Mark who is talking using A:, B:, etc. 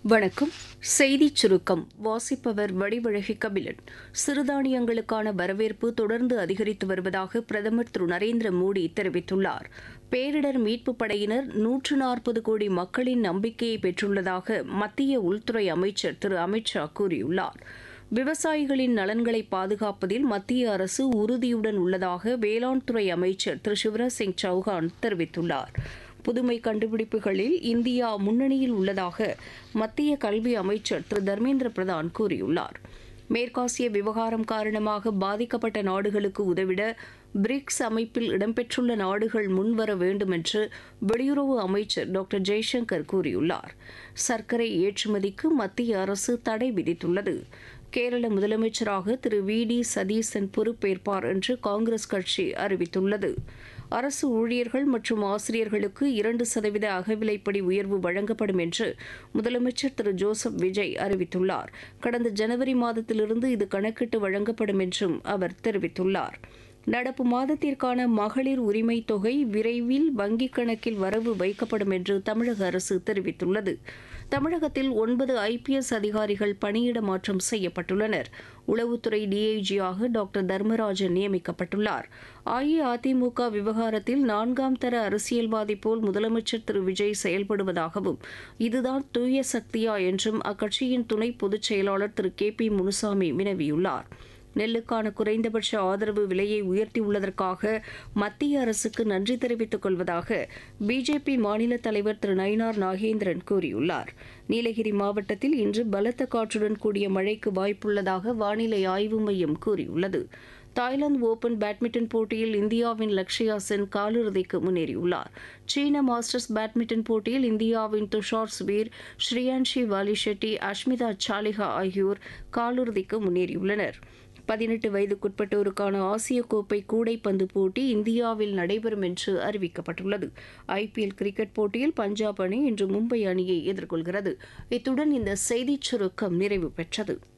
A: வணக்கம் செய்திச் சுருக்கம் வாசிப்பவர் வடிவழகி கபிலன் சிறுதானியங்களுக்கான வரவேற்பு தொடர்ந்து அதிகரித்து வருவதாக பிரதமர் திரு நரேந்திர மோடி தெரிவித்துள்ளார் பேரிடர் மீட்புப் படையினர் நூற்று நாற்பது கோடி மக்களின் நம்பிக்கையை பெற்றுள்ளதாக மத்திய உள்துறை அமைச்சர் திரு அமித் ஷா கூறியுள்ளார் விவசாயிகளின் நலன்களை பாதுகாப்பதில் மத்திய அரசு உறுதியுடன் உள்ளதாக வேளாண் துறை அமைச்சர் திரு சிவராஜ் சிங் சௌஹான் தெரிவித்துள்ளார் புதுமை கண்டுபிடிப்புகளில் இந்தியா முன்னணியில் உள்ளதாக மத்திய கல்வி அமைச்சர் திரு தர்மேந்திர பிரதான் கூறியுள்ளார் மேற்காசிய விவகாரம் காரணமாக பாதிக்கப்பட்ட நாடுகளுக்கு உதவிட பிரிக்ஸ் அமைப்பில் இடம்பெற்றுள்ள நாடுகள் முன்வர வேண்டும் என்று வெளியுறவு அமைச்சர் டாக்டர் ஜெய்சங்கர் கூறியுள்ளார் சர்க்கரை ஏற்றுமதிக்கு மத்திய அரசு தடை விதித்துள்ளது கேரள முதலமைச்சராக திரு வி டி சதீசன் பொறுப்பேற்பார் என்று காங்கிரஸ் கட்சி அறிவித்துள்ளது அரசு ஊழியர்கள் மற்றும் ஆசிரியர்களுக்கு இரண்டு சதவீத அகவிலைப்படி உயர்வு வழங்கப்படும் என்று முதலமைச்சர் திரு ஜோசப் விஜய் அறிவித்துள்ளார் கடந்த ஜனவரி மாதத்திலிருந்து இது கணக்கிட்டு வழங்கப்படும் என்றும் அவர் தெரிவித்துள்ளார் நடப்பு மாதத்திற்கான மகளிர் உரிமை தொகை விரைவில் வங்கிக் கணக்கில் வரவு வைக்கப்படும் என்று தமிழக அரசு தெரிவித்துள்ளது தமிழகத்தில் ஒன்பது ஐபிஎஸ் அதிகாரிகள் பணியிட மாற்றம் செய்யப்பட்டுள்ளனர் உளவுத்துறை டிஐஜியாக டாக்டர் தர்மராஜன் நியமிக்கப்பட்டுள்ளார் அஇஅதிமுக விவகாரத்தில் நான்காம் தர அரசியல்வாதி போல் முதலமைச்சர் திரு விஜய் செயல்படுவதாகவும் இதுதான் தூய சக்தியா என்றும் அக்கட்சியின் துணை பொதுச் செயலாளர் திரு கே பி முனுசாமி வினவியுள்ளார் நெல்லுக்கான குறைந்தபட்ச ஆதரவு விலையை உயர்த்தியுள்ளதற்காக மத்திய அரசுக்கு நன்றி தெரிவித்துக் கொள்வதாக பிஜேபி மாநில தலைவர் திரு நயினார் நாகேந்திரன் கூறியுள்ளார் நீலகிரி மாவட்டத்தில் இன்று பலத்த காற்றுடன் கூடிய மழைக்கு வாய்ப்புள்ளதாக வானிலை ஆய்வு மையம் கூறியுள்ளது தாய்லாந்து ஓபன் பேட்மிண்டன் போட்டியில் இந்தியாவின் லக்ஷயா சென் காலிறுதிக்கு முன்னேறியுள்ளார் சீன மாஸ்டர்ஸ் பேட்மிண்டன் போட்டியில் இந்தியாவின் துஷார் சுபீர் ஸ்ரீயான்ஷி வாலிஷெட்டி அஷ்மிதா சாலிஹா ஆகியோர் காலிறுதிக்கு முன்னேறியுள்ளனர் பதினெட்டு வயதுக்குட்பட்டோருக்கான ஆசிய கோப்பை கூடைப்பந்து போட்டி இந்தியாவில் நடைபெறும் என்று அறிவிக்கப்பட்டுள்ளது ஐபிஎல் கிரிக்கெட் போட்டியில் பஞ்சாப் அணி இன்று மும்பை அணியை எதிர்கொள்கிறது இத்துடன் இந்த செய்திச் சுருக்கம் நிறைவு பெற்றது